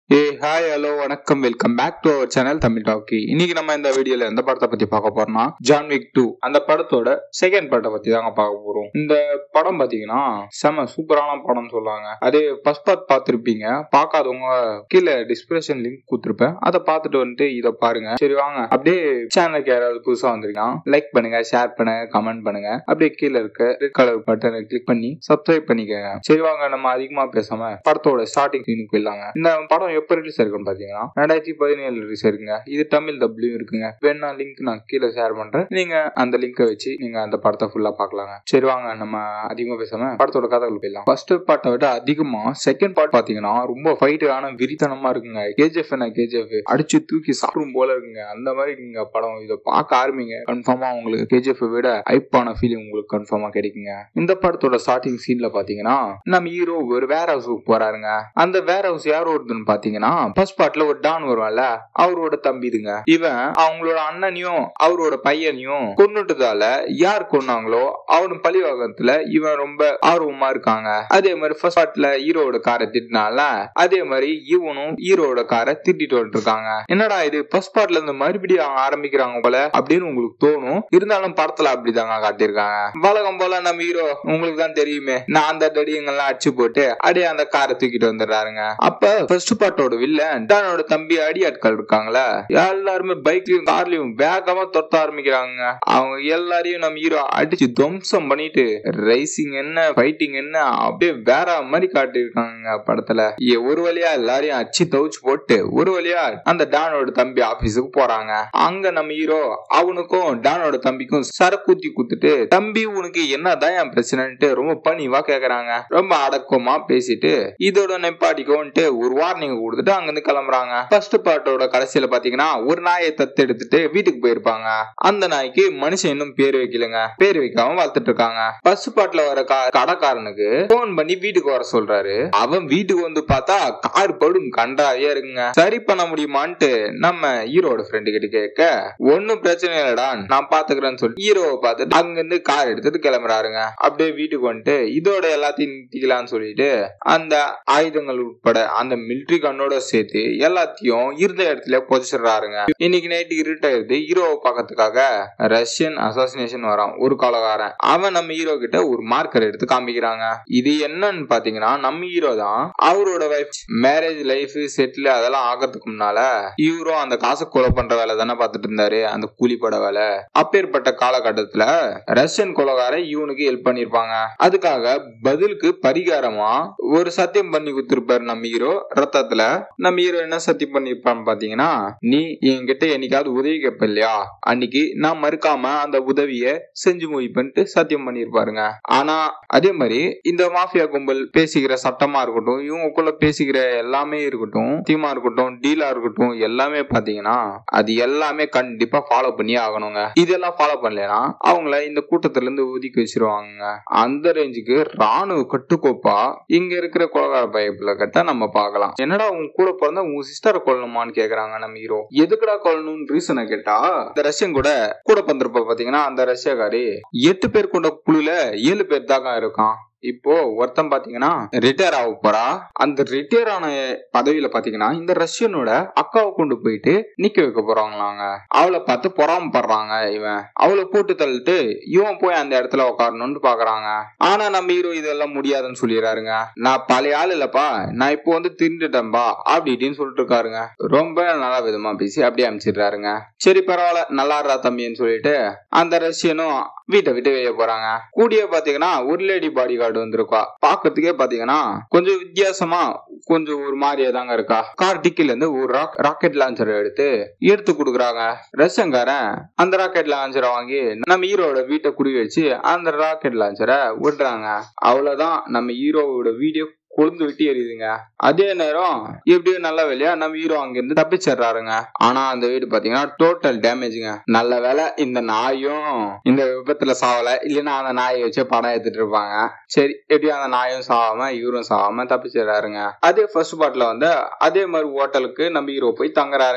ஏ hi hello வணக்கம் welcome back to our channel Tamil talkie இன்னைக்கு நம்ம இந்த வீடியோல எந்த படத்தை பத்தி பார்க்க போறோம்னா ஜான் விக் டூ அந்த படத்தோட செகண்ட் படத்தை பத்தி தாங்க பார்க்க போறோம் இந்த படம் பாத்தீங்கன்னா செம சூப்பரான படம்னு சொல்லுவாங்க அதே ஃபர்ஸ்ட் பார்ட் பார்த்திருப்பீங்க பார்க்காதவங்க கீழே டிஸ்கிரிப்ஷன் லிங்க் கொடுத்துருப்பேன் அதை பார்த்துட்டு வந்துட்டு இதை பாருங்க சரி வாங்க அப்படியே சேனலுக்கு யாராவது புதுசா வந்திருக்கான் லைக் பண்ணுங்க ஷேர் பண்ணுங்க கமெண்ட் பண்ணுங்க அப்படியே கீழே இருக்க ரெட் கலர் பட்டனை கிளிக் பண்ணி சப்ஸ்கிரைப் பண்ணிக்கோங்க சரி வாங்க நம்ம அதிகமா பேசாம படத்தோட ஸ்டார்டிங் சீனுக்கு போயிடலாங்க இந்த படம் எப்ப ரிலீஸ் ஆயிருக்குன்னு பாத்தீங்கன்னா ரெண்டாயிரத்தி பதினேழு ரிலீஸ் இருக்குங்க இது தமிழ் டப்ளியும் இருக்குங்க வேணா லிங்க் நான் கீழே ஷேர் பண்றேன் நீங்க அந்த லிங்கை வச்சு நீங்க அந்த படத்தை ஃபுல்லா பார்க்கலாங்க சரி வாங்க நம்ம அதிகமா பேசாம படத்தோட கதைகள் போயிடலாம் ஃபர்ஸ்ட் பார்ட்டை விட அதிகமா செகண்ட் பார்ட் பாத்தீங்கன்னா ரொம்ப ஃபைட்டான விரித்தனமா இருக்குங்க கேஜிஎஃப் என்ன கேஜிஎஃப் அடிச்சு தூக்கி சாப்பிடும் போல இருக்குங்க அந்த மாதிரி நீங்க படம் இதை பார்க்க ஆரம்பிங்க கன்ஃபார்மா உங்களுக்கு கேஜிஎஃப் விட ஐப்பான ஃபீலிங் உங்களுக்கு கன்ஃபார்மா கிடைக்குங்க இந்த படத்தோட ஸ்டார்டிங் சீன்ல பாத்தீங்கன்னா நம்ம ஹீரோ ஒரு வேர் ஹவுஸுக்கு போறாருங்க அந்த வேர் ஹவுஸ் யார் ஒருத்தன்னு பாத்தீங்கன்னா ஃபர்ஸ்ட் பார்ட்ல ஒரு டான் வருவான்ல அவரோட தம்பிதுங்க இவன் அவங்களோட அண்ணனையும் அவரோட பையனையும் கொன்னுட்டதால யார் கொன்னாங்களோ அவனு பழிவாகத்துல இவன் ரொம்ப ஆர்வமா இருக்காங்க அதே மாதிரி ஃபர்ஸ்ட் பார்ட்ல ஹீரோட காரை திட்டினால அதே மாதிரி இவனும் ஹீரோட காரை திட்டிட்டு வந்துட்டு இருக்காங்க என்னடா இது ஃபர்ஸ்ட் பார்ட்ல இருந்து மறுபடியும் அவங்க ஆரம்பிக்கிறாங்க போல அப்படின்னு உங்களுக்கு தோணும் இருந்தாலும் படத்துல அப்படிதாங்க காட்டியிருக்காங்க வழக்கம் போல நம்ம ஹீரோ உங்களுக்கு தான் தெரியுமே நான் அந்த தடியங்கள்லாம் அடிச்சு போட்டு அப்படியே அந்த காரை தூக்கிட்டு வந்துடுறாருங்க அப்ப ஃபர்ஸ்ட் பார்ட்டோட வில்லன் டானோட தம்பி அடியாட்கள் இருக்காங்களா எல்லாருமே பைக்லயும் கார்லயும் வேகமா தொத்த ஆரம்பிக்கிறாங்க அவங்க எல்லாரையும் நம்ம ஹீரோ அடிச்சு துவம்சம் பண்ணிட்டு ரைசிங் என்ன ஃபைட்டிங் என்ன அப்படியே வேற மாதிரி காட்டியிருக்காங்க படத்துல ஏ, ஒரு வழியா எல்லாரையும் அடிச்சு தவிச்சு போட்டு ஒரு வழியா அந்த டானோட தம்பி ஆபீஸுக்கு போறாங்க அங்க நம்ம ஹீரோ அவனுக்கும் டானோட தம்பிக்கும் சரக்கூத்தி குத்துட்டு தம்பி உனக்கு என்னதான் என் பிரச்சனைன்ட்டு ரொம்ப பணிவா கேக்குறாங்க ரொம்ப அடக்கமா பேசிட்டு இதோட நெப்பாடிக்கோன்ட்டு ஒரு வார்னிங் கொடுத்துட்டு அங்கிருந்து கிளம்புறாங்க ஃபர்ஸ்ட் பார்ட்டோட கடைசியில பாத்தீங்கன்னா ஒரு நாயை தத்து எடுத்துட்டு வீட்டுக்கு போயிருப்பாங்க அந்த நாய்க்கு மனுஷன் இன்னும் பேர் வைக்கலங்க பேர் வைக்காம வளர்த்துட்டு இருக்காங்க ஃபர்ஸ்ட் பார்ட்ல வர கா- கடைக்காரனுக்கு போன் பண்ணி வீட்டுக்கு வர சொல்றாரு அவன் வீட்டுக்கு வந்து பார்த்தா கார் படும் கண்டாவே இருக்குங்க சரி பண்ண முடியுமான்ட்டு நம்ம ஹீரோட ஃப்ரெண்டு கிட்ட கேட்க ஒன்னும் பிரச்சனை இல்லடா நான் பாத்துக்கிறேன்னு சொல்லி ஹீரோவை பார்த்துட்டு அங்கிருந்து கார் எடுத்துட்டு கிளம்புறாருங்க அப்படியே வீட்டுக்கு வந்துட்டு இதோட எல்லாத்தையும் நிறுத்திக்கலாம்னு சொல்லிட்டு அந்த ஆயுதங்கள் உட்பட அந்த மிலிட்ரி கண்ணோட சேர்த்து எல்லாத்தையும் இருந்த இடத்துல புதைச்சிடுறாருங்க இன்னைக்கு நைட்டு இருட்டாயிருது ஹீரோவை பார்க்கறதுக்காக ரஷ்யன் அசாசினேஷன் வரான் ஒரு காலகாரன் அவன் நம்ம ஹீரோ கிட்ட ஒரு மார்க்கர் எடுத்து காமிக்கிறாங்க இது என்னன்னு பாத்தீங்கன்னா நம்ம ஹீரோ தான் அவரோட வைஃப் மேரேஜ் லைஃப் செட்டில் அதெல்லாம் ஆகிறதுக்கு முன்னால இவரும் அந்த காசை கொலை பண்ற வேலை தானே பார்த்துட்டு இருந்தாரு அந்த கூலிப்பட வேலை அப்பேற்பட்ட காலகட்டத்துல ரஷ்யன் கொலகாரன் இவனுக்கு ஹெல்ப் பண்ணிருப்பாங்க அதுக்காக பதிலுக்கு பரிகாரமா ஒரு சத்தியம் பண்ணி கொடுத்திருப்பாரு நம்ம ஹீரோ ரத்தத்துல நம்ம ஹீரோ என்ன சத்தியம் பண்ணிருப்பான்னு பாத்தீங்கன்னா நீ என்கிட்ட என்னைக்காவது உதவி கேட்ப இல்லையா அன்னைக்கு நான் மறுக்காம அந்த உதவிய செஞ்சு முடிப்பேன்ட்டு சத்தியம் பண்ணிருப்பாருங்க ஆனா அதே மாதிரி இந்த மாஃபியா கும்பல் பேசிக்கிற சட்டமா இருக்கட்டும் இவங்களுக்குள்ள பேசிக்கிற எல்லாமே இருக்கட்டும் தீமா இருக்கட்டும் டீலா இருக்கட்டும் எல்லாமே பாத்தீங்கன்னா அது எல்லாமே கண்டிப்பா ஃபாலோ பண்ணி ஆகணுங்க இதெல்லாம் ஃபாலோ பண்ணலைன்னா அவங்கள இந்த கூட்டத்துல இருந்து ஒதுக்கி வச்சிருவாங்க அந்த ரேஞ்சுக்கு ராணுவ கட்டுக்கோப்பா இங்க இருக்கிற கொலகார பயப்புல கட்ட நம்ம பார்க்கலாம் என்னடா உன் கூட பிறந்த உன் சிஸ்டரை கொல்லணுமான்னு கேக்குறாங்க நம்ம ஹீரோ எதுக்குடா கொல்லணும்னு ரீசனை கேட்டா இந்த ரஷ்யன் கூட கூட பந்திருப்ப பாத்தீங்கன்னா அந்த ரஷ்யக்காரி எட்டு பேர் கொண்ட குழுல ஏழு பேர் தாங்க இருக்கான் இப்போ ஒருத்தன் பாத்தீங்கன்னா ரிட்டையர் ஆக போறா அந்த ரிட்டையர் ஆன பதவியில பாத்தீங்கன்னா இந்த ரஷ்யனோட அக்காவை கொண்டு போயிட்டு நிக்க வைக்க போறாங்களாங்க அவளை பார்த்து பொறாமப்படுறாங்க இவன் அவளை போட்டு தள்ளிட்டு இவன் போய் அந்த இடத்துல உட்காரணும்னு பாக்குறாங்க ஆனா நம்ம ஹீரோ இதெல்லாம் முடியாதுன்னு சொல்லிடுறாருங்க நான் பழைய ஆள் இல்லப்பா நான் இப்போ வந்து திருந்துட்டேன்பா அப்படி இப்படின்னு சொல்லிட்டு இருக்காருங்க ரொம்ப நல்ல விதமா பேசி அப்படியே அனுப்பிச்சிடுறாருங்க சரி பரவாயில்ல நல்லா இருடா தம்பின்னு சொல்லிட்டு அந்த ரஷ்யனும் வீட்டை விட்டு வெளியே போறாங்க கூடிய பாத்தீங்கன்னா ஒரு லேடி பாடி கார்டு வந்திருக்கா பாக்குறதுக்கே பாத்தீங்கன்னா கொஞ்சம் வித்தியாசமா கொஞ்சம் ஒரு மாதிரியா தாங்க இருக்கா கார் டிக்கில இருந்து ஒரு ராக் ராக்கெட் லான்ச்சர் எடுத்து எடுத்து கொடுக்குறாங்க ரஷ்யன்காரன் அந்த ராக்கெட் லான்ச்சரை வாங்கி நம்ம ஹீரோட வீட்டை குடி வச்சு அந்த ராக்கெட் லான்ச்சரை விடுறாங்க அவ்வளவுதான் நம்ம ஹீரோவோட வீடியோ கொழுந்து விட்டு எரியுதுங்க அதே நேரம் எப்படியும் நல்ல வேலையா நம்ம ஹீரோ அங்கிருந்து தப்பிச்சிடுறாருங்க ஆனா அந்த வீடு பாத்தீங்கன்னா டோட்டல் டேமேஜுங்க நல்ல வேலை இந்த நாயும் இந்த விபத்துல சாவல இல்லைன்னா அந்த நாயை வச்சு படம் எடுத்துட்டு இருப்பாங்க சரி எப்படியும் அந்த நாயும் சாவாம இவரும் சாவாம தப்பிச்சிடுறாருங்க அதே ஃபர்ஸ்ட் பார்ட்ல வந்து அதே மாதிரி ஹோட்டலுக்கு நம்ம ஹீரோ போய் தங்குறாருங்க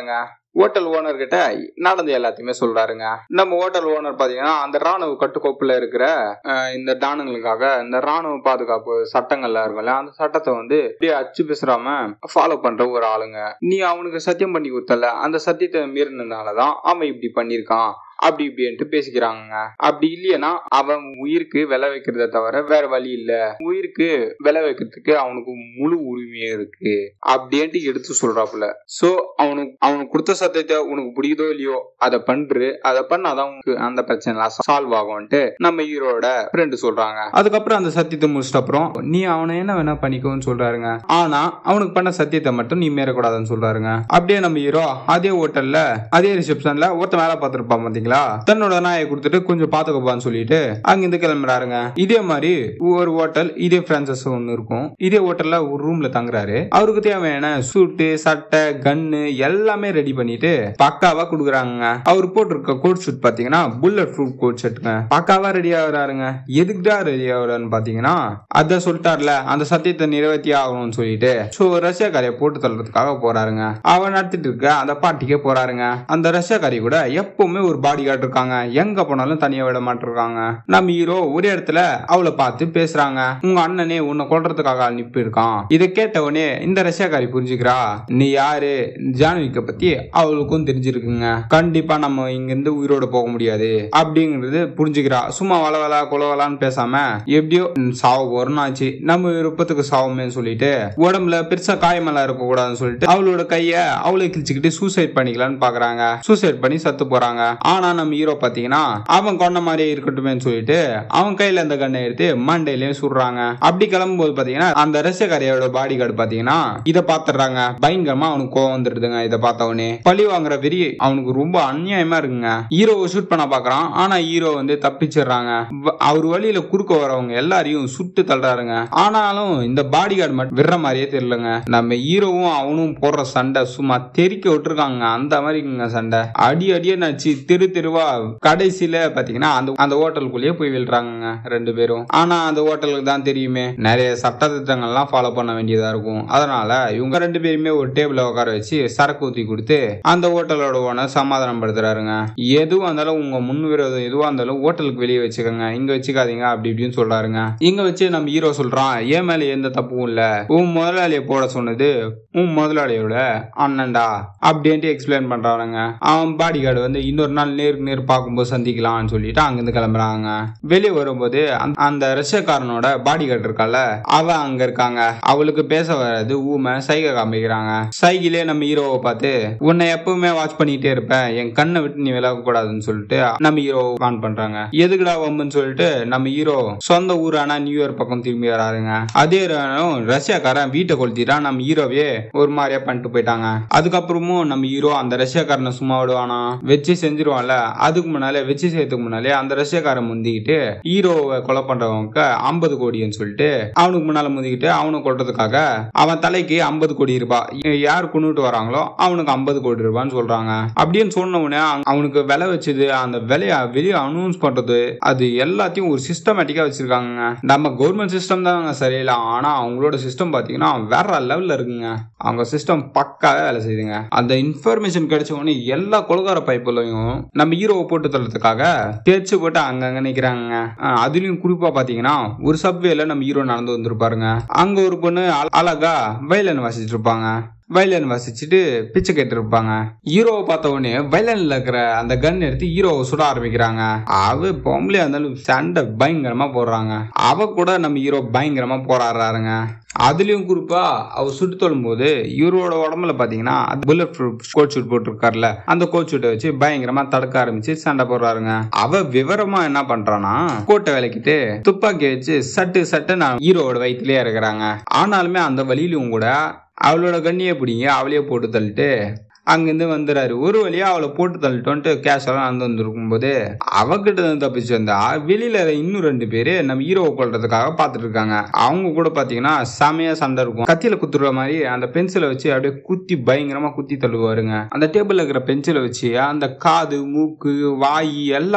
ஹோட்டல் ஓனர் கிட்ட நடந்த எல்லாத்தையுமே சொல்றாருங்க நம்ம ஹோட்டல் ஓனர் பாத்தீங்கன்னா அந்த ராணுவ கட்டுக்கோப்புல இருக்கிற அஹ், இந்த டானுங்களுக்காக இந்த ராணுவ பாதுகாப்பு சட்டங்கள்லாம் இருக்கும்ல அந்த சட்டத்தை வந்து அப்படியே அச்சு பேசுறாம ஃபாலோ பண்ற ஒரு ஆளுங்க நீ அவனுக்கு சத்தியம் பண்ணி கொடுத்தல அந்த சத்தியத்தை மீறினதுனாலதான் அவன் இப்படி பண்ணிருக்கான் அப்படி இப்படின்ட்டு பேசிக்கிறாங்க அப்படி இல்லையனா அவன் உயிருக்கு விலை வைக்கிறத தவிர வேற வழி இல்ல உயிருக்கு விலை வைக்கிறதுக்கு அவனுக்கு முழு உரிமையே இருக்கு அப்படின்ட்டு எடுத்து சொல்றாப்புல சோ அவனுக்கு அவனுக்கு கொடுத்த சத்தியத்தை உனக்கு பிடிக்குதோ இல்லையோ அதை பண்று அதை பண்ணாதான் உனக்கு அந்த பிரச்சனை சால்வ் ஆகும்ட்டு நம்ம ஹீரோட ஃப்ரெண்டு சொல்றாங்க அதுக்கப்புறம் அந்த சத்தியத்தை முடிச்சிட்ட அப்புறம் நீ அவனை என்ன வேணா பண்ணிக்கோன்னு சொல்றாருங்க ஆனா அவனுக்கு பண்ண சத்தியத்தை மட்டும் நீ மீறக்கூடாதுன்னு சொல்றாருங்க அப்படியே நம்ம ஹீரோ அதே ஹோட்டல்ல அதே ரிசப்ஷன்ல ஒருத்தன் வேலை பார்த்திருப்பான் பாத்தீங்களா தன்னோட நாயை கொடுத்துட்டு கொஞ்சம் பாத்துக்கப்பான்னு சொல்லிட்டு அங்கிருந்து கிளம்புறாருங்க இதே மாதிரி ஒரு ஹோட்டல் இதே பிரான்சஸ் ஒன்னு இருக்கும் இதே ஹோட்டல்ல ஒரு ரூம்ல தங்குறாரு அவருக்கு தேவையான சூட்டு சட்டை கன்னு எல்லாமே ரெடி பண்ணிட்டு பக்காவா குடுக்குறாங்க அவர் போட்டிருக்க கோட் ஷூட் பாத்தீங்கன்னா புல்லட் ப்ரூஃப் கோட் ஷர்ட்டுங்க பக்காவா ரெடி ஆகுறாருங்க எதுக்குடா ரெடி ஆகுறான்னு பாத்தீங்கன்னா அத சொல்லிட்டார்ல அந்த சத்தியத்தை நிறைவேற்றி ஆகணும்னு சொல்லிட்டு சோ ரஷ்யாக்காரியை போட்டு தள்ளுறதுக்காக போறாருங்க அவன் நடத்திட்டு இருக்க அந்த பாட்டிக்கே போறாருங்க அந்த ரஷ்யாக்காரி கூட எப்பவுமே ஒரு பாடி கார்டு இருக்காங்க எங்க போனாலும் தனியா விட மாட்டிருக்காங்க நம்ம ஹீரோ ஒரு இடத்துல அவளை பார்த்து பேசுறாங்க உங்க அண்ணனே உன்னை கொல்றதுக்காக அனுப்பி இருக்கான் இதை கேட்ட உடனே இந்த ரஷ்யாக்காரி புரிஞ்சுக்கிறா நீ யாரு ஜானவிக்க பத்தி அவளுக்கும் தெரிஞ்சிருக்குங்க கண்டிப்பா நம்ம இங்க இருந்து உயிரோட போக முடியாது அப்படிங்கிறது புரிஞ்சுக்கிறா சும்மா வளவலா கொலவலான்னு பேசாம எப்படியோ ம், சாவ போறோம்னு ஆச்சு நம்ம விருப்பத்துக்கு சாவமேன்னு சொல்லிட்டு உடம்புல பெருசா காயமெல்லாம் இருக்க கூடாதுன்னு சொல்லிட்டு அவளோட கைய அவளை கிழிச்சுக்கிட்டு சூசைட் பண்ணிக்கலாம்னு பாக்குறாங்க சூசைட் பண்ணி சத்து போறாங்க ஆனா நம்ம ஹீரோ பாத்தீங்கன்னா அவன் கொண்ட மாதிரியே இருக்கட்டுமேன்னு சொல்லிட்டு அவன் கையில அந்த கண்ணை எடுத்து மண்டையிலயும் சுடுறாங்க அப்படி கிளம்பும்போது பாத்தீங்கன்னா அந்த ரஷ்யக்காரியோட பாடி கார்டு பாத்தீங்கன்னா இதை பாத்துறாங்க பயங்கரமா அவனுக்கு கோவம் வந்துடுதுங்க இதை பார்த்த உடனே பழி வாங்குற வெறி அவனுக்கு ரொம்ப அநியாயமா இருக்குங்க ஹீரோவை ஷூட் பண்ண பாக்குறான் ஆனா ஹீரோ வந்து தப்பிச்சிடுறாங்க வ- அவர் வழியில குறுக்க வரவங்க எல்லாரையும் சுட்டு தள்ளுறாருங்க ஆனாலும் இந்த பாடி கார்டு மட்டும் விடுற மாதிரியே தெரியலங்க நம்ம ஹீரோவும் அவனும் போடுற சண்டை சும்மா தெறிக்க விட்டுருக்காங்க அந்த மாதிரி இருக்குங்க சண்டை அடி அடியே நச்சு தெரு தெருவா கடைசியில பாத்தீங்கன்னா அந்த அந்த ஹோட்டலுக்குள்ளேயே போய் விழுறாங்க ரெண்டு பேரும் ஆனா அந்த ஹோட்டலுக்கு தான் தெரியுமே நிறைய சட்ட திட்டங்கள்லாம் ஃபாலோ பண்ண வேண்டியதா இருக்கும் அதனால இவங்க ரெண்டு பேருமே ஒரு டேபிள உட்கார வச்சு சரக்கு ஊத்தி கொடுத்து அந்த ஹோட்டலோட ஓனர் சமாதானம் படுத்துறாருங்க எதுவா இருந்தாலும் உங்க முன் விரோதம் எதுவா இருந்தாலும் ஹோட்டலுக்கு வெளியே வச்சுக்கோங்க இங்க வச்சுக்காதீங்க அப்படி இப்படின்னு சொல்றாருங்க இங்க வச்சு நம்ம ஹீரோ சொல்றான் என் மேல எந்த தப்பும் இல்ல உன் முதலாளியை போட சொன்னது உன் முதலாளியோட அண்ணன்டா அப்படின்ட்டு எக்ஸ்பிளைன் பண்றானுங்க அவன் பாடி கார்டு வந்து இன்னொரு நாள் நேருக்கு நேர் பார்க்கும்போது சந்திக்கலாம்னு சொல்லிட்டு அங்கிருந்து கிளம்புறாங்க வெளியே வரும்போது அந்த- அந்த ரஷ்யக்காரனோட பாடி கார்டு இருக்கால அவ அங்க இருக்காங்க அவளுக்கு பேச வராது ஊமை சைகை காமிக்கிறாங்க சைகிலே நம்ம ஹீரோவை பார்த்து உன்னை எப்பவுமே வாட்ச் பண்ணிட்டே இருப்பேன் என் கண்ணை விட்டு நீ விலக கூடாதுன்னு சொல்லிட்டு நம்ம ஹீரோ வான் பண்றாங்க எதுக்குடா வம்புன்னு சொல்லிட்டு நம்ம ஹீரோ சொந்த ஊரான நியூயார்க் பக்கம் திரும்பி வராருங்க அதே நேரம் ரஷ்யாக்காரன் வீட்டை கொளுத்திட்டான் நம்ம ஹீரோவே ஒரு மாதிரியா பண்ணிட்டு போயிட்டாங்க அதுக்கப்புறமும் நம்ம ஹீரோ அந்த ரஷ்யாக்காரனை சும்மா விடுவானா வச்சு செஞ்சிருவான்ல அதுக்கு முன்னாலே வச்சு செய்யறதுக்கு முன்னாலே அந்த ரஷ்யாக்காரன் முந்திக்கிட்டு ஹீரோவை கொலை பண்றவங்க ஐம்பது கோடின்னு சொல்லிட்டு அவனுக்கு முன்னால முந்திக்கிட்டு அவனை கொல்றதுக்காக அவன் தலைக்கு ஐம்பது கோடி ரூபாய் யார் கொண்டுட்டு வராங்களோ அவனுக்கு ஐம்பது கோடி ரூபான்னு சொல்றாங்க அப்படின்னு சொன்ன உடனே அவன்- அவனுக்கு விலை வச்சது அந்த விலைய வெளியே அனௌன்ஸ் பண்றது அது எல்லாத்தையும் ஒரு சிஸ்டமேட்டிக்கா வச்சிருக்காங்க நம்ம கவர்மெண்ட் சிஸ்டம் தாங்க சரியில்லை ஆனா அவங்களோட சிஸ்டம் பாத்தீங்கன்னா வேற லெவல்ல இருக்குங்க அவங்க சிஸ்டம் பக்காவே வேலை செய்யுதுங்க அந்த இன்ஃபர்மேஷன் கிடைச்ச உடனே எல்லா கொலகார பைப்புலையும் நம்ம ஹீரோவை போட்டு தள்ளதுக்காக தேய்ச்சி போட்டு அங்கங்க நிக்கிறாங்க அஹ் அதுலயும் குறிப்பா பாத்தீங்கன்னா ஒரு சப்வேல நம்ம ஹீரோ நடந்து வந்திருப்பாருங்க அங்க ஒரு பொண்ணு அழ- அழகா வயலன் வாசிச்சிட்டு இருப்பாங்க வயலன் வாசிச்சுட்டு பிச்சை கேட்டு இருப்பாங்க ஹீரோவை பார்த்த உடனே வயலன்ல இருக்கிற அந்த கன் எடுத்து ஹீரோவை சுட ஆரம்பிக்கிறாங்க அவ பொம்பளையா இருந்தாலும் சண்டை பயங்கரமா போடுறாங்க அவ கூட நம்ம ஹீரோ பயங்கரமா போராடுறாருங்க அதுலயும் குறிப்பா அவர் சுட்டு தொழும் போது இவரோட உடம்புல பாத்தீங்கன்னா புல்லட் கோட் ஷூட் போட்டிருக்காருல அந்த கோட் ஷூட்டை வச்சு பயங்கரமா தடுக்க ஆரம்பிச்சு சண்டை போடுறாருங்க அவ விவரமா என்ன பண்றானா கோட்டை விளக்கிட்டு துப்பாக்கி வச்சு சட்டு சட்டு நான் ஹீரோவோட வயிற்றுலயே இருக்கிறாங்க ஆனாலுமே அந்த வழியிலும் கூட அவளோட கண்ணியை பிடிங்க அவளையே போட்டு தள்ளிட்டு அங்கிருந்து வந்துறாரு ஒரு வழியா அவளை போட்டு தள்ளிட்டோன்ட்டு கேஷெல்லாம் நடந்து வந்திருக்கும் போது அவகிட்ட இருந்து தப்பிச்சு வந்தா வெளியில இன்னும் ரெண்டு பேரு நம்ம ஹீரோவை கொல்றதுக்காக பாத்துட்டு இருக்காங்க அவங்க கூட பாத்தீங்கன்னா செமையா சண்டை இருக்கும் கத்தியில குத்துற மாதிரி அந்த பென்சிலை வச்சு அப்படியே குத்தி பயங்கரமா குத்தி தள்ளுவாருங்க அந்த டேபிள்ல இருக்கிற பென்சிலை வச்சு அந்த காது மூக்கு வாய் எல்லாத்தையும்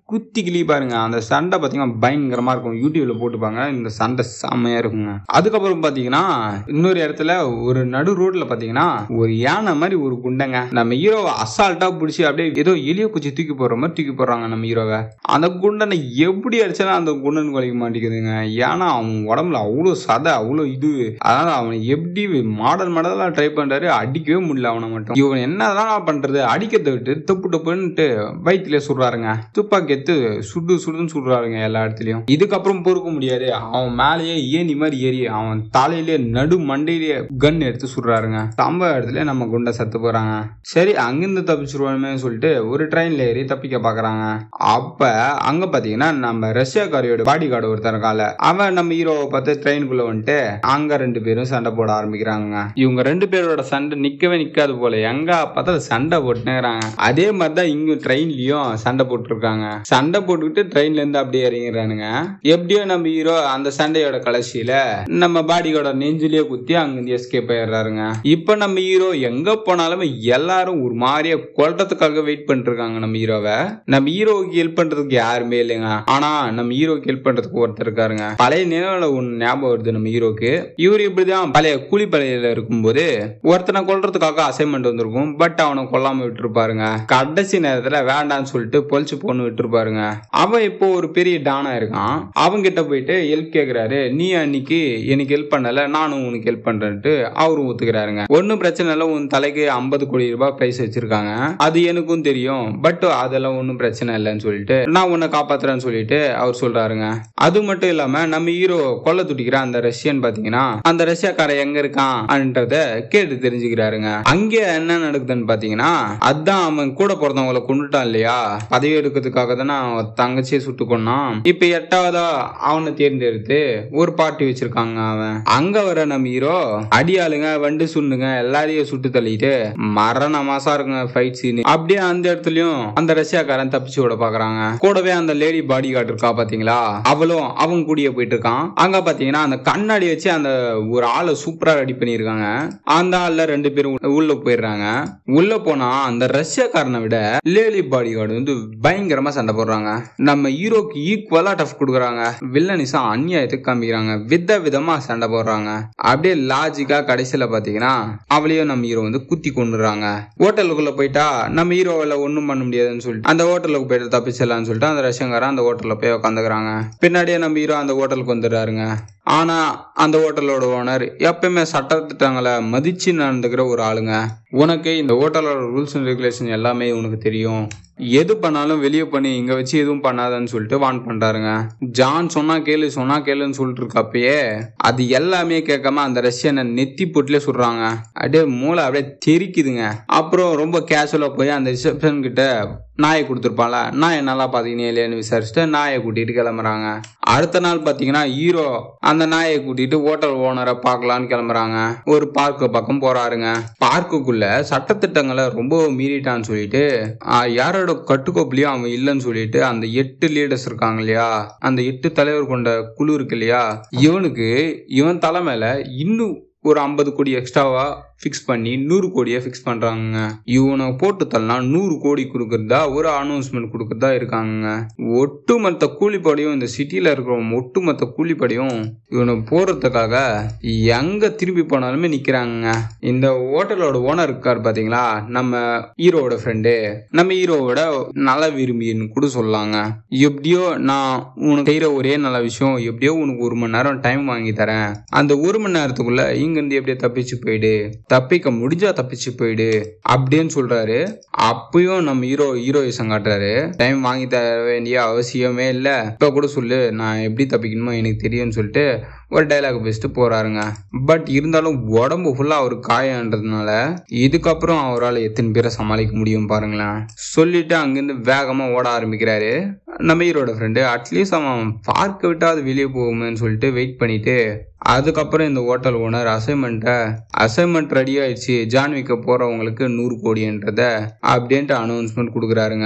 குத்தி கிளி பாருங்க அந்த சண்டை பார்த்தீங்கன்னா பயங்கரமா இருக்கும் யூடியூப்ல போட்டுப்பாங்க இந்த சண்டை செம்மையா இருக்குங்க அதுக்கப்புறம் பார்த்தீங்கன்னா இன்னொரு இடத்துல ஒரு நடு ரோட்ல பார்த்தீங்கன்னா ஒரு யானை மாதிரி ஒரு குண்டைங்க நம்ம ஹீரோவை அசால்ட்டா பிடிச்சி அப்படியே ஏதோ எலிய குச்சி தூக்கி போடுற மாதிரி தூக்கி போடுறாங்க நம்ம ஹீரோவை அந்த குண்டனை எப்படி அடிச்சாலும் அந்த குண்டன் குலைக்க மாட்டேங்குதுங்க ஏன்னா அவன் உடம்புல அவ்வளோ சதை அவ்வளோ இது அதனால அவன் எப்படி மாடல் மாடலாக ட்ரை பண்றாரு அடிக்கவே முடியல அவனை மட்டும் இவன் என்னதான் பண்றது அடிக்கிறத விட்டு தப்பு டப்புன்னுட்டு வயிற்றுல சுடுறாருங்க துப்பாக்கி எடுத்து சுடு சுடுன்னு சுடுறாருங்க எல்லா இடத்துலயும் இதுக்கப்புறம் பொறுக்க முடியாது அவன் மேலேயே ஏணி மாதிரி ஏறி அவன் தலையிலே நடு மண்டையிலேயே கன் எடுத்து சுடுறாருங்க சம்பவ இடத்துல நம்ம குண்டை செத்து போறாங்க சரி அங்கிருந்து தப்பிச்சிருவோமே சொல்லிட்டு ஒரு ட்ரெயின்ல ஏறி தப்பிக்க பாக்குறாங்க அப்ப அங்க பாத்தீங்கன்னா நம்ம ரஷ்யாக்காரியோட பாடி கார்டு ஒருத்தர் இருக்கால அவன் நம்ம ஹீரோவை பார்த்து ட்ரெயினுக்குள்ள வந்துட்டு அங்க ரெண்டு பேரும் சண்டை போட ஆரம்பிக்கிறாங்க இவங்க ரெண்டு பேரோட சண்டை நிக்கவே நிக்காது போல எங்க பார்த்தா சண்டை போட்டுங்கிறாங்க அதே மாதிரிதான் இங்க ட்ரெயின்லயும் சண்டை போட்டுருக்காங்க சண்டை போட்டுக்கிட்டு ட்ரெயின்ல இருந்து அப்படியே இறங்கிடுறானுங்க எப்படியோ நம்ம ஹீரோ அந்த சண்டையோட கடைசியில நம்ம பாடியோட நெஞ்சிலேயே குத்தி அங்கிருந்து எஸ்கேப் ஆயிடுறாருங்க இப்ப நம்ம ஹீரோ எங்க போனாலும் எல்லாரும் ஒரு மாதிரியா கொல்றதுக்காக வெயிட் பண்ணிட்டு இருக்காங்க நம்ம ஹீரோவை நம்ம ஹீரோவுக்கு ஹெல்ப் பண்றதுக்கு யாருமே இல்லைங்க ஆனா நம்ம ஹீரோக்கு ஹெல்ப் பண்றதுக்கு ஒருத்தர் இருக்காருங்க பழைய நினைவுல ஒண்ணு ஞாபகம் வருது நம்ம ஹீரோக்கு இவர் இப்படிதான் பழைய கூலி பழையில இருக்கும்போது ஒருத்தனை கொல்றதுக்காக அசைன்மெண்ட் வந்திருக்கும் பட் அவனை கொல்லாம விட்டுருப்பாருங்க கடைசி நேரத்துல வேண்டாம்னு சொல்லிட்டு பொழிச்சு பொண்ணு விட்டுருப்பாருங்க அவன் இப்போ ஒரு பெரிய டானா இருக்கான் அவங்க கிட்ட போயிட்டு ஹெல்ப் கேக்குறாரு நீ அன்னைக்கு எனக்கு ஹெல்ப் பண்ணல நானும் உனக்கு ஹெல்ப் பண்றேன்ட்டு அவரும் ஒத்துக்கிறாருங்க ஒன்னும் பிரச்சனை இல்லை உன் தலைக்கு ஐம்பது கோடி ரூபாய் பிரைஸ் வச்சிருக்காங்க அது எனக்கும் தெரியும் பட் அதெல்லாம் ஒன்றும் பிரச்சனை இல்லைன்னு சொல்லிட்டு நான் உன்னை காப்பாத்துறேன்னு சொல்லிட்டு அவர் சொல்றாருங்க அது மட்டும் இல்லாம நம்ம ஹீரோ கொல்ல துடிக்கிற அந்த ரஷ்யன் பாத்தீங்கன்னா அந்த ரஷ்யாக்காரன் எங்க இருக்கான்ன்றத கேட்டு தெரிஞ்சுக்கிறாருங்க அங்க என்ன நடக்குதுன்னு பாத்தீங்கன்னா அதான் அவன் கூட பிறந்தவங்களை கொண்டுட்டான் இல்லையா பதவி எடுக்கிறதுக்காக தானே அவன் தங்கச்சியை சுட்டு கொண்டான் இப்ப எட்டாவதா அவனை தேர்ந்தெடுத்து ஒரு பார்ட்டி வச்சிருக்காங்க அவன் அங்க வர நம்ம ஹீரோ அடியாளுங்க வண்டு சுண்ணுங்க எல்லாரையும் சுட்டு தள்ளிட்டு மரண மாசா இருக்குங்க ஃபைட் சீன் அப்படியே அந்த இடத்துலயும் அந்த ரஷ்யாக்காரன் தப்பிச்சு விட பாக்குறாங்க கூடவே அந்த லேடி பாடி கார்டு இருக்கா பாத்தீங்களா அவளும் அவங்க கூடிய போயிட்டு இருக்கான் அங்க பாத்தீங்கன்னா அந்த கண்ணாடி வச்சு அந்த ஒரு ஆளை சூப்பரா ரெடி பண்ணிருக்காங்க அந்த ஆள்ல ரெண்டு பேரும் உள்ள- உள்ள போயிடுறாங்க உள்ள போனா அந்த ரஷ்யாக்காரனை விட லேடி பாடி கார்டு வந்து பயங்கரமா சண்டை போடுறாங்க நம்ம ஹீரோக்கு ஈக்குவலா டஃப் கொடுக்குறாங்க வில்லனிசா அநியாயத்துக்கு காமிக்கிறாங்க வித விதமா சண்டை போடுறாங்க அப்படியே லாஜிக்கா கடைசியில பாத்தீங்கன்னா அவளையும் நம்ம ஹீரோ வந்து குத்தி கொண்டுறாங்க ஹோட்டலுக்குள்ள போயிட்டா நம்ம ஹீரோவில் ஒன்றும் பண்ண முடியாதுன்னு சொல்லிட்டு அந்த ஹோட்டலுக்கு போயிட்டு தப்பிச்சிடலாம்னு சொல்லிட்டு அந்த ரஷ்யங்காரன் அந்த ஹோட்டல்ல போய் உட்காந்துக்கிறாங்க பின்னாடியே நம்ம ஹீரோ அந்த ஹோட்டலுக்கு வந்துடுறாருங்க ஆனா அந்த ஹோட்டலோட ஓனர் எப்பயுமே சட்டத்திட்டங்களை மதிச்சு நடந்துக்கிற ஒரு ஆளுங்க உனக்கு இந்த ஹோட்டலோட ரூல்ஸ் அண்ட் ரெகுலேஷன் எல்லாமே உனக்கு தெரியும் எது பண்ணாலும் வெளியே பண்ணி இங்க வச்சு எதுவும் பண்ணாதன்னு சொல்லிட்டு வான் பண்றாருங்க ஜான் சொன்னா கேளு சொன்னா கேளுன்னு சொல்லிட்டு இருக்கப்பயே அது எல்லாமே கேட்காம அந்த ரஷ்யனை நெத்தி போட்டுல சுடுறாங்க அப்படியே மூளை அப்படியே தெரிக்குதுங்க அப்புறம் ரொம்ப கேஷுவலா போய் அந்த ரிசப்ஷன் கிட்ட நாயை கொடுத்துருப்பான்ல நாயை நல்லா பாத்தீங்கன்னா இல்லையான்னு விசாரிச்சுட்டு நாயை கூட்டிட்டு கிளம்புறாங்க அடுத்த நாள் பாத்தீங்கன்னா ஹீரோ அந்த நாயை கூட்டிட்டு ஹோட்டல் ஓனரை பார்க்கலான்னு கிளம்புறாங்க ஒரு பார்க்கு பக்கம் போறாருங்க பார்க்குக்குள்ள சட்டத்திட்டங்களை ரொம்ப மீறிட்டான்னு சொல்லிட்டு ஆஹ், யாரோட கட்டுக்கோப்புலயும் அவன் இல்லைன்னு சொல்லிட்டு அந்த எட்டு லீடர்ஸ் இருக்காங்க இல்லையா அந்த எட்டு தலைவர் கொண்ட குழு இருக்கு இல்லையா இவனுக்கு இவன் தலை மேல இன்னும் ஒரு ஐம்பது கோடி எக்ஸ்ட்ராவா ஃபிக்ஸ் பண்ணி நூறு கோடியை ஃபிக்ஸ் பண்றாங்க இவனை போட்டு தள்ளனா நூறு கோடி கொடுக்கறதா ஒரு அனௌன்ஸ்மெண்ட் கொடுக்கறதா இருக்காங்க ஒட்டுமொத்த கூலிப்படையும் இந்த சிட்டில இருக்கிற ஒட்டுமொத்த கூலிப்படையும் இவனை போறதுக்காக எங்க திரும்பி போனாலுமே நிக்கிறாங்க இந்த ஹோட்டலோட ஓனர் இருக்காரு பாத்தீங்களா நம்ம ஹீரோவோட ஃப்ரெண்டு நம்ம ஹீரோவோட நல விரும்பின்னு கூட சொல்லலாங்க எப்படியோ நான் உனக்கு செய்யற ஒரே நல்ல விஷயம் எப்படியோ உனக்கு ஒரு மணி நேரம் டைம் வாங்கி தரேன் அந்த ஒரு மணி நேரத்துக்குள்ள இங்க இருந்து எப்படியே தப்பிச்சு போயிடு தப்பிக்க முடிஞ்சா தப்பிச்சு போயிடு அப்படின்னு சொல்றாரு அப்பயும் நம்ம ஹீரோ ஹீரோயிசம் காட்டுறாரு டைம் வாங்கி தர வேண்டிய அவசியமே இல்ல இப்ப கூட சொல்லு நான் எப்படி தப்பிக்கணுமோ எனக்கு தெரியும்னு சொல்லிட்டு ஒரு டைலாக் பேசிட்டு போறாருங்க பட் இருந்தாலும் உடம்பு ஃபுல்லா அவர் காயன்றதுனால இதுக்கப்புறம் அவரால் எத்தனை பேரை சமாளிக்க முடியும் பாருங்களேன் சொல்லிட்டு அங்கிருந்து வேகமா ஓட ஆரம்பிக்கிறாரு நம்ம ஹீரோட ஃப்ரெண்டு அட்லீஸ்ட் அவன் பார்க்க விட்டாது வெளியே போகுமேன்னு சொல்லிட்டு வெயிட் பண்ணிட்டு அதுக்கப்புறம் இந்த ஹோட்டல் ஓனர் அசைன்மெண்ட்டை அசைன்மெண்ட் ரெடி ஆயிடுச்சு ஜான்விக்க போறவங்களுக்கு நூறு கோடின்றத அப்படின்ட்டு அனௌன்ஸ்மெண்ட் கொடுக்குறாருங்க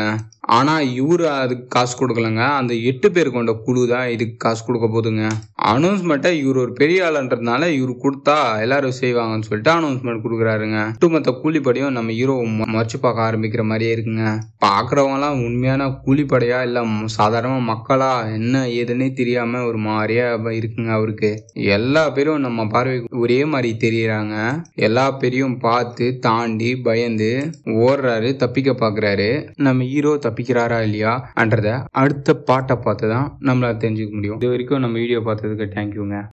ஆனா இவரு அதுக்கு காசு கொடுக்கலங்க அந்த எட்டு பேர் கொண்ட குழு தான் இதுக்கு காசு கொடுக்க போதுங்க அனௌன்ஸ்மெண்ட்டை இவர் ஒரு பெரிய ஆளுன்றதுனால இவர் கொடுத்தா எல்லாரும் செய்வாங்கன்னு சொல்லிட்டு அனௌன்ஸ்மெண்ட் கொடுக்குறாருங்க ஒட்டுமொத்த கூலிப்படையும் நம்ம ஹீரோ மறைச்சு பார்க்க ஆரம்பிக்கிற மாதிரியே இருக்குங்க பாக்குறவங்க எல்லாம் உண்மையான கூலிப்படையா இல்ல ம- சாதாரண மக்களா என்ன ஏதுன்னே தெரியாம ஒரு மாதிரியா ப- இருக்குங்க அவருக்கு எல்லா பேரும் நம்ம பார்வைக்கு ஒரே மாதிரி தெரியறாங்க எல்லா பேரையும் பார்த்து தாண்டி பயந்து ஓடுறாரு தப்பிக்க பாக்குறாரு நம்ம ஹீரோ தப்பிக்கிறாரா இல்லையா அன்றத அடுத்த பாட்டை பார்த்து தான் நம்மளால தெரிஞ்சுக்க முடியும் இது வரைக்கும் நம்ம வீடியோ பார்த்ததுக்கு தேங்க்யூங்க